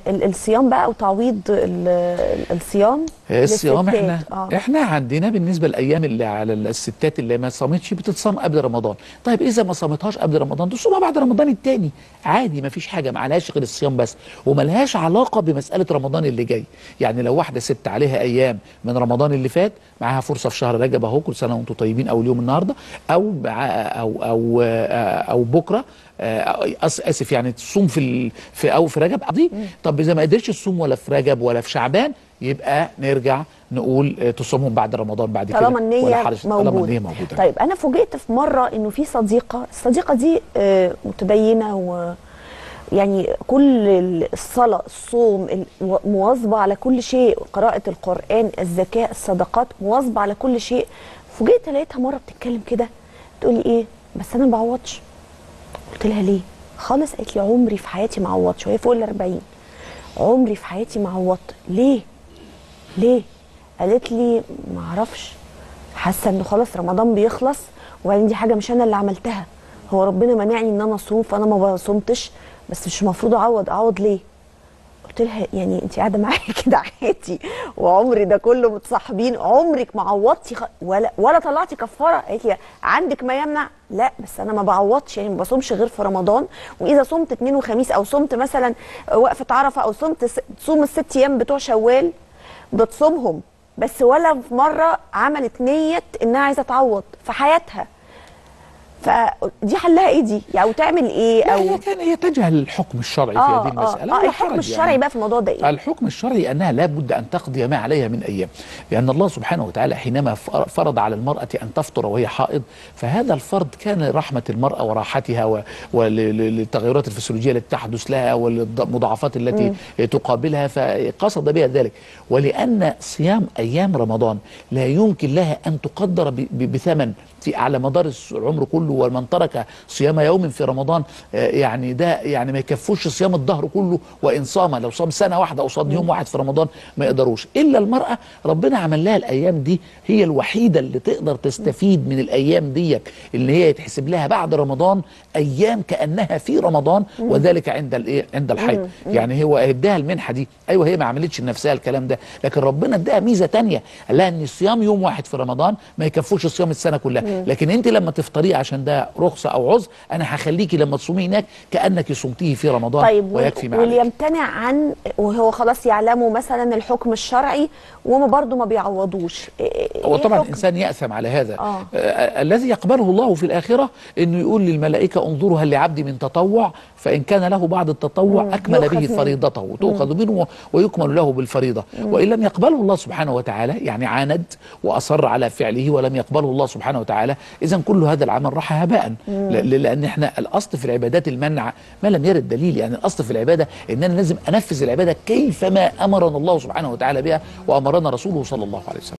ال- الصيام بقى وتعويض ال- ال- الصيام الصيام للستات. احنا آه. احنا عندنا بالنسبه الايام اللي على الستات اللي ما صامتش بتتصام قبل رمضان طيب اذا ما صامتهاش قبل رمضان تصومها بعد رمضان التاني عادي ما فيش حاجه ما عليهاش غير الصيام بس وما لهاش علاقه بمساله رمضان اللي جاي يعني لو واحده ست عليها ايام من رمضان اللي فات معاها فرصه في شهر رجب اهو كل سنه وانتم طيبين او اليوم النهارده او مع او او او بكره آه، أس- اسف يعني تصوم في ال... في او في رجب دي طب اذا ما قدرتش تصوم ولا في رجب ولا في شعبان يبقى نرجع نقول آه، تصومهم بعد رمضان بعد كده طالما ولا النية حرج طالما موجودة النية موجوده طيب أنا فوجئت في مرة إنه في صديقة الصديقة دي آه، متدينة و يعني كل الصلاة الصوم ال- مواظبة على كل شيء قراءة القرآن الزكاة الصدقات مواظبة على كل شيء فوجئت لقيتها مرة بتتكلم كده تقولي إيه بس أنا ما بعوضش قلت لها ليه خالص قالت لي عمري في حياتي ما عوضتش وهي فوق ال 40 عمري في حياتي ما عوضت ليه ليه قالت لي ما اعرفش حاسه انه خلاص رمضان بيخلص وبعدين دي حاجه مش انا اللي عملتها هو ربنا منعني ان انا اصوم فانا ما بصومتش بس مش المفروض اعوض اعوض ليه قلت لها يعني انت قاعده معايا كده عادي وعمري ده كله متصاحبين عمرك ما عوضتي خ... ولا ولا طلعتي كفاره قالت لي عندك ما يمنع لا بس انا ما بعوضش يعني ما بصومش غير في رمضان واذا صمت اثنين وخميس او صمت مثلا وقفه عرفه او صمت س... تصوم الست ايام بتوع شوال بتصومهم بس ولا في مره عملت نيه انها عايزه تعوض في حياتها فدي حلها ايه دي يعني او تعمل ايه لا او هي كان هي تجهل الحكم الشرعي في اه هذه المساله اه, ولا آه الحكم حرج الشرعي يعني. بقى في الموضوع ده ايه الحكم الشرعي انها لابد ان تقضي ما عليها من ايام لان الله سبحانه وتعالى حينما فر- فرض على المراه ان تفطر وهي حائض فهذا الفرض كان لرحمه المراه وراحتها و- وللتغيرات الفسيولوجيه التي تحدث لها والمضاعفات التي تقابلها فقصد بها ذلك ولان صيام ايام رمضان لا يمكن لها ان تقدر ب- ب- بثمن في على مدار الس- العمر كله ومن ترك صيام يوم في رمضان آه، يعني ده يعني ما يكفوش صيام الدهر كله وان صام لو صام سنه واحده قصاد يوم واحد في رمضان ما يقدروش الا المراه ربنا عمل لها الايام دي هي الوحيده اللي تقدر تستفيد من الايام دي اللي هي يتحسب لها بعد رمضان ايام كانها في رمضان وذلك عند الايه عند الحيض يعني هو اداها المنحه دي ايوه هي ما عملتش لنفسها الكلام ده لكن ربنا اداها ميزه تانية قال لها ان صيام يوم واحد في رمضان ما يكفوش صيام السنه كلها لكن انت لما تفطريه عشان ده رخصه او عذر انا هخليكي لما تصومي هناك كانك صمتيه في رمضان طيب ويكفي ما واللي عليك يمتنع عن وهو خلاص يعلموا مثلا الحكم الشرعي وما برضه ما بيعوضوش إيه- إيه هو طبعا الحكم؟ الانسان ياثم على هذا آه. آه. الذي يقبله الله في الاخره انه يقول للملائكه انظروا هل لعبدي من تطوع فان كان له بعض التطوع مم. اكمل يؤخذ به منه. فريضته تؤخذ منه ويكمل له بالفريضه وان لم يقبله الله سبحانه وتعالى يعني عاند واصر على فعله ولم يقبله الله سبحانه وتعالى اذا كل هذا العمل راح هباء ل- لان احنا الاصل في العبادات المنع ما لم يرد دليل يعني الاصل في العباده ان انا لازم انفذ العباده كيفما امرنا الله سبحانه وتعالى بها وامرنا رسوله صلى الله عليه وسلم